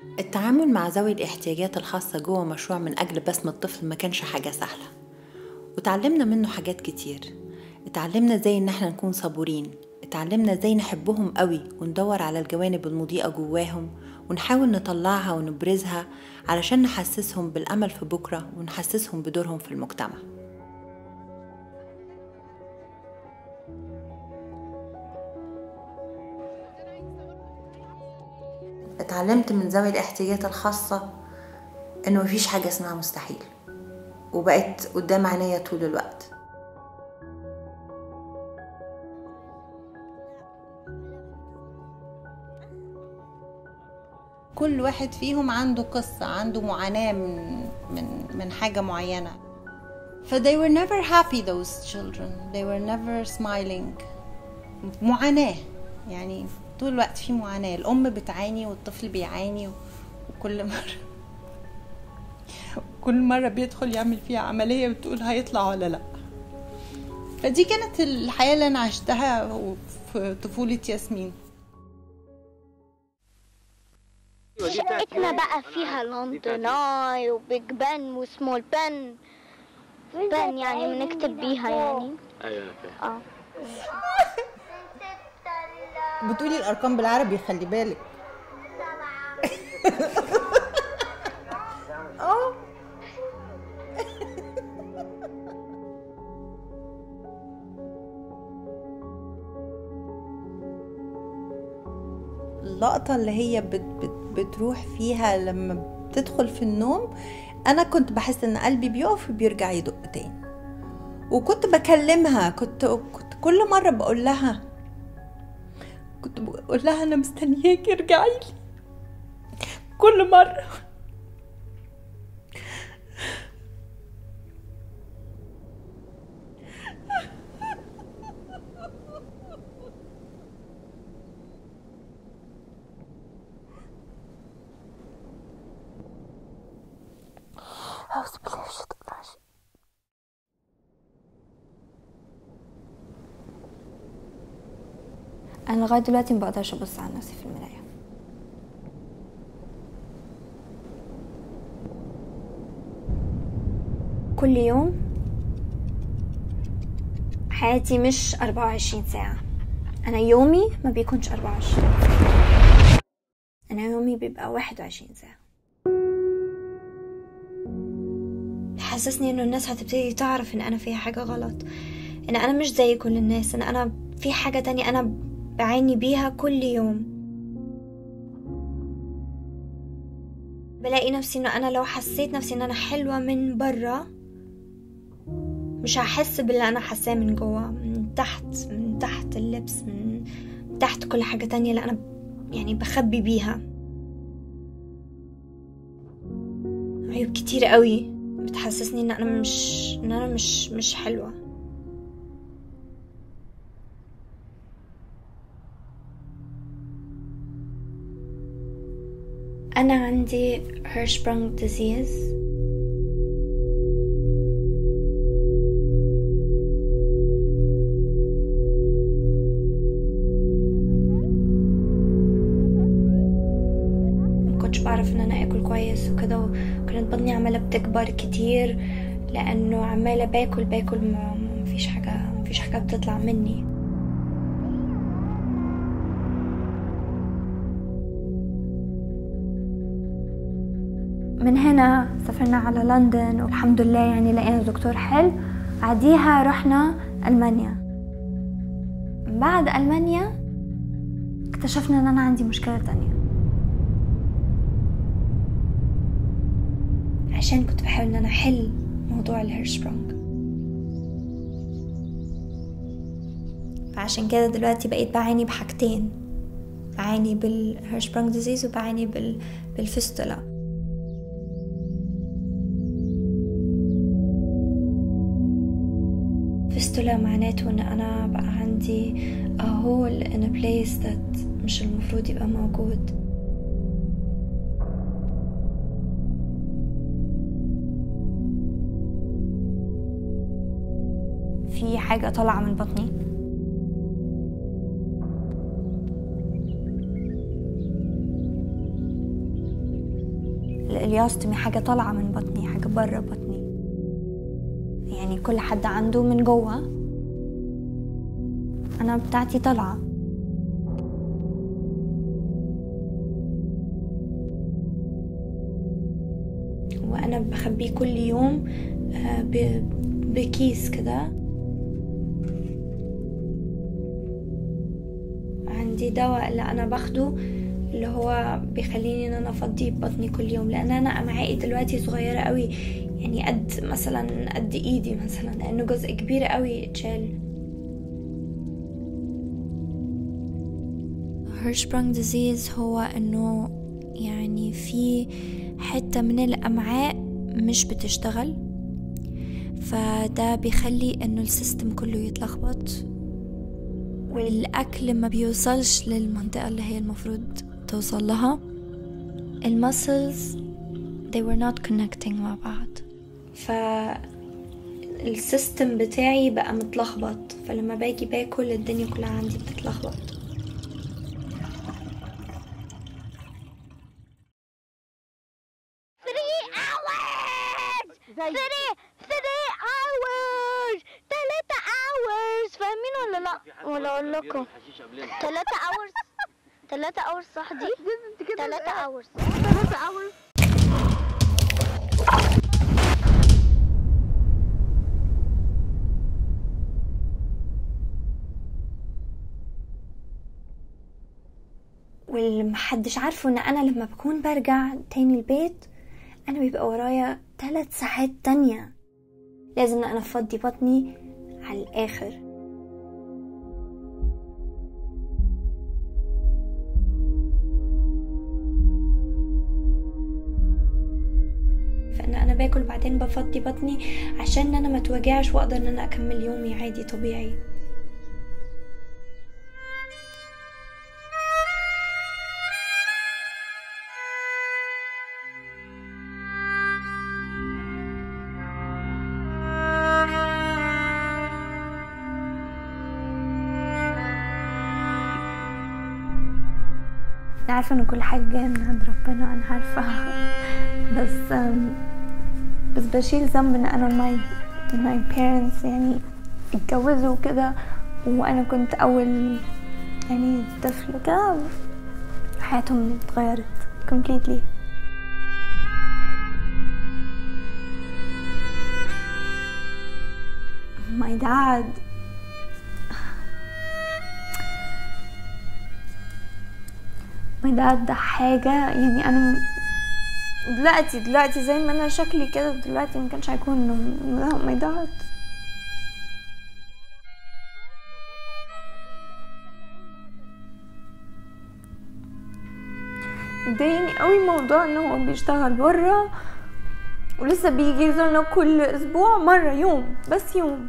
التعامل مع ذوي الاحتياجات الخاصة جوه مشروع من أجل بسم الطفل ما كانش حاجة سهلة وتعلمنا منه حاجات كتير اتعلمنا ازاي ان احنا نكون صبورين اتعلمنا ازاي نحبهم قوي وندور على الجوانب المضيئة جواهم ونحاول نطلعها ونبرزها علشان نحسسهم بالأمل في بكرة ونحسسهم بدورهم في المجتمع اتعلمت من ذوي الاحتياجات الخاصة انه مفيش حاجة اسمها مستحيل وبقت قدام عينيا طول الوقت كل واحد فيهم عنده قصة عنده معاناة من من من حاجة معينة ف they were never happy those children they were never smiling معاناة يعني طول الوقت في معاناة الأم بتعاني والطفل بيعاني وكل مرة كل مرة بيدخل يعمل فيها عملية بتقول هيطلع ولا لأ فدي كانت الحياة اللي أنا عشتها في طفولة ياسمين شقتنا بقى فيها لندن اي وبيج بن وسمول بن بن يعني بنكتب بيها يعني ايوه اه بتقولي الأرقام بالعربي خلي بالك اه اللقطة اللي هي بت بت بتروح فيها لما بتدخل في النوم أنا كنت بحس إن قلبي بيقف وبيرجع يدق تاني وكنت بكلمها كنت كنت كل مرة بقول لها كنت بقول لها أنا مستنياكي ارجعي لي كل مرة انا لغايه دلوقتي ما بقدرش ابص على نفسي في المرايه كل يوم حياتي مش 24 ساعة أنا يومي ما بيكونش 24 أنا يومي بيبقى 21 ساعة حسسني إنه الناس هتبتدي تعرف إن أنا فيها حاجة غلط إن أنا مش زي كل الناس إن أنا في حاجة تانية أنا بعاني بيها كل يوم بلاقي نفسي انه انا لو حسيت نفسي ان انا حلوة من برا مش هحس باللي انا حاساه من جوا من تحت من تحت اللبس من تحت كل حاجة تانية اللي انا يعني بخبي بيها عيوب كتير قوي بتحسسني ان انا مش ان انا مش مش حلوه أنا عندي هيرشبرونج ديزيز مكنتش بعرف ان انا اكل كويس وكده وكانت بطني عمالة بتكبر كتير لانه عمالة باكل باكل ما مفيش حاجة مفيش حاجة بتطلع مني من هنا سافرنا على لندن والحمد لله يعني لقينا دكتور حلو بعديها رحنا ألمانيا بعد ألمانيا اكتشفنا ان انا عندي مشكلة تانية عشان كنت بحاول ان انا احل موضوع الهيرشبرونج فعشان كده دلوقتي بقيت بعاني بحاجتين بعاني بالهيرشبرونج ديزيز وبعاني بال... بالفستولا فستولا معناته ان انا بقى عندي a hole in a place that مش المفروض يبقى موجود في حاجة طالعة من بطني الياستمي حاجة طالعة من بطني حاجة برا بطني يعني كل حد عنده من جوه أنا بتاعتي طالعة وأنا بخبيه كل يوم آه، بكيس كده عندي دواء اللي أنا باخده اللي هو بيخليني ان انا افضي بطني كل يوم لان انا امعائي دلوقتي صغيره قوي يعني قد مثلا قد ايدي مثلا لانه جزء كبير قوي اتشال هيرشبرانج ديزيز هو انه يعني في حته من الامعاء مش بتشتغل فده بيخلي انه السيستم كله يتلخبط والاكل ما بيوصلش للمنطقه اللي هي المفروض توصل لها المسلز they were not connecting مع بعض ف السيستم بتاعي بقى متلخبط فلما باجي باكل الدنيا كلها عندي بتتلخبط three three hours تلاتة hours فاهمين ولا لا ولا اقول لكم تلاتة hours تلاتة hours صح دي تلاتة hours تلاتة hours واللي محدش عارفه ان انا لما بكون برجع تاني البيت انا بيبقى ورايا ثلاث ساعات تانية لازم ان انا افضي بطني على الاخر فان انا باكل بعدين بفضي بطني عشان انا ما توجعش واقدر ان انا اكمل يومي عادي طبيعي أنا عارفة إن كل حاجة جاية من عند ربنا أنا عارفة بس بس بشيل ذنب إن أنا ماي ماي parents يعني اتجوزوا كده وأنا كنت أول يعني طفل كده حياتهم اتغيرت completely my dad my dad ده حاجة يعني أنا دلوقتي دلوقتي زي ما أنا شكلي كده دلوقتي ما كانش هيكون my dad ضايقني قوي موضوع ان هو بيشتغل برا ولسه بيجي يزورنا كل اسبوع مرة يوم بس يوم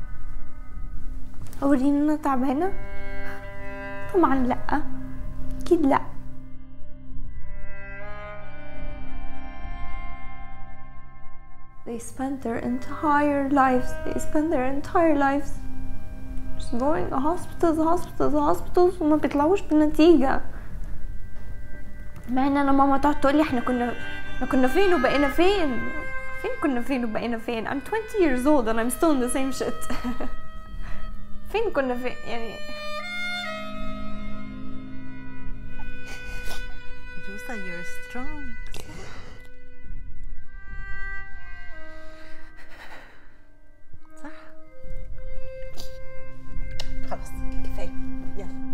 اوريني ان انا تعبانة طبعا لا اكيد لا They spend their entire lives, they spend their entire lives just going to hospitals, hospitals, hospitals وما بيطلعوش بنتيجة مع ان انا ماما تقعد تقول لي احنا كنا احنا كنا فين وبقينا فين فين كنا فين وبقينا فين I'm 20 years old and I'm still in the same shit فين كنا فين يعني Jusa you're strong صح خلاص كفايه يلا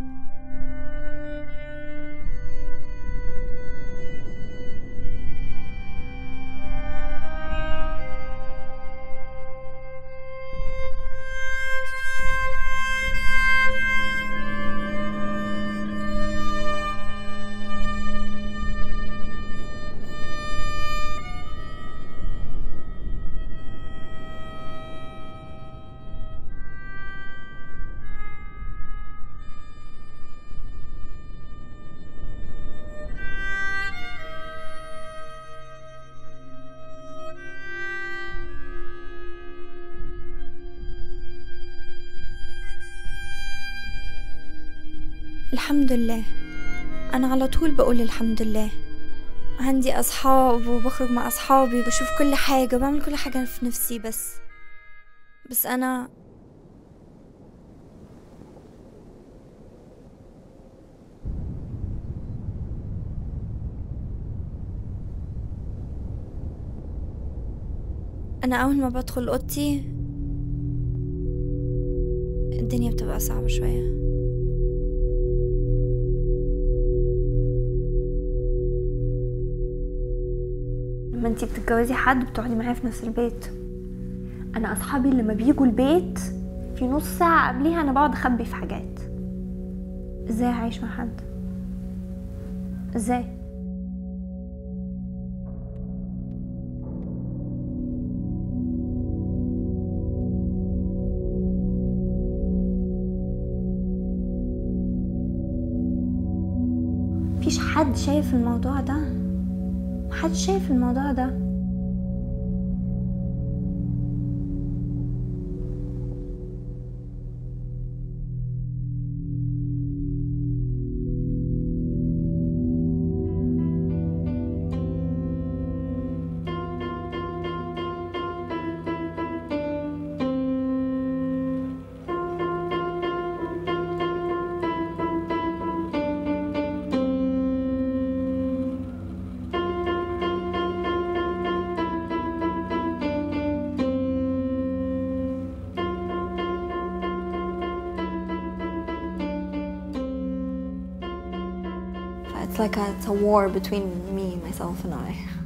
الحمد لله أنا على طول بقول الحمد لله عندي أصحاب وبخرج مع أصحابي وبشوف كل حاجة وبعمل كل حاجة في نفسي بس بس أنا أنا أول ما بدخل أوضتي الدنيا بتبقى صعبة شوية لما انتي بتتجوزي حد بتقعدي معاه في نفس البيت انا اصحابي لما بيجوا البيت في نص ساعة قبليها انا بقعد اخبي في حاجات ازاي اعيش مع حد ازاي مفيش حد شايف الموضوع ده محدش شايف الموضوع ده It's like a, it's a war between me, myself, and I.